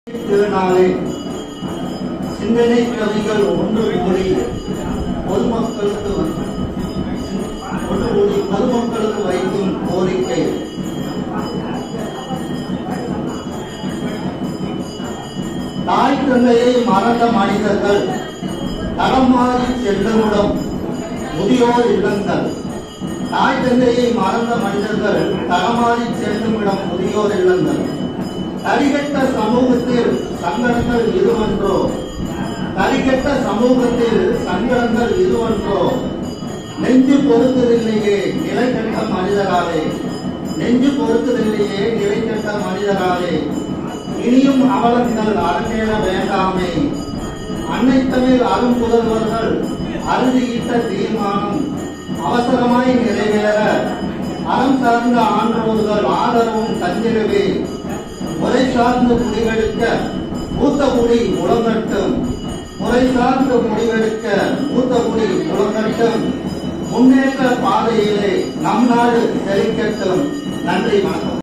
திருநாளே சிந்தனை கவிகள் ஒன்று கூடி பொதுமக்களுக்கு ஒன்று கூடி பொதுமக்களுக்கு வைக்கும் கோரிக்கை தாய் தந்தையை மறந்த மனிதர்கள் தடம் மாறி சென்றவுடன் முதியோர் இல்லங்கள் தாய் தந்தையை மறந்த மனிதர்கள் தடமாறி சென்றுவிடம் முதியோர் இல்லங்கள் தரிகட்ட சமூகத்தில் சங்கடங்கள் இதுவன்றோ தரிகட்ட சமூகத்தில் சங்கடங்கள் இதுவன்றோ நெஞ்சு பொறுத்ததில்லையே நிலை கட்ட மனிதராலே நெஞ்சு பொறுத்ததில்லையே நிலை கட்ட மனிதராலே இனியும் அவலங்கள் அரங்கேற வேண்டாமே அன்னை தமிழ் அரும்புதல்வர்கள் அறுதியிட்ட தீர்மானம் அவசரமாய் நிறைவேற அறம் சார்ந்த ஆண்டோர்கள் ஆதரவும் தந்திரவே முறை சார்ந்து முடிவெடுக்க மூத்த குடி முழங்கட்டும் முறை சார்ந்து முடிவெடுக்க மூத்த குடி முழங்கட்டும் முன்னேற்ற பாதையிலே நம் நாடு செழிக்கட்டும் நன்றி வணக்கம்